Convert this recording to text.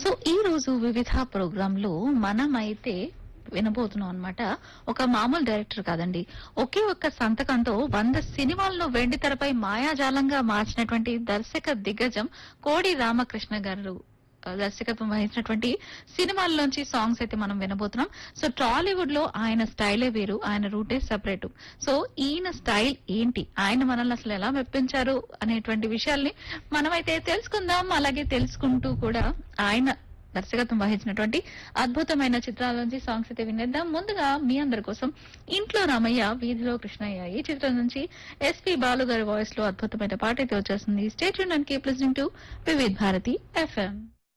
so ఈ రోజు వివిధ ప్రోగ్రామ్ లో మనమైతే వినబోతున్నాం అనమాట ఒక మామూలు డైరెక్టర్ కాదండి ఒకే ఒక్క సంతకంతో వంద సినిమాలను వెండి తెరపై మాయాజాలంగా మార్చినటువంటి దర్శక దిగ్గజం కోడి రామకృష్ణ గారు ఆ, దర్శకత్వం వహించినటువంటి సినిమాల్లోంచి సాంగ్స్ అయితే మనం వినబోతున్నాం సో టాలీవుడ్ లో ఆయన స్టైలే వేరు ఆయన రూటే సెపరేట్ సో ఈయన స్టైల్ ఏంటి ఆయన మనల్ని అసలు ఎలా మెప్పించారు అనేటువంటి విషయాల్ని మనమైతే తెలుసుకుందాం అలాగే తెలుసుకుంటూ కూడా ఆయన దర్శకత్వం వహించినటువంటి అద్భుతమైన చిత్రాల నుంచి సాంగ్స్ అయితే వినేద్దాం ముందుగా మీ అందరి కోసం ఇంట్లో రామయ్య వీధిలో కృష్ణయ్య ఈ చిత్రం నుంచి ఎస్పి బాలు గారి వాయిస్ లో అద్భుతమైన పాట అయితే వచ్చేస్తుంది state and keep listening to Vividh Bharati FM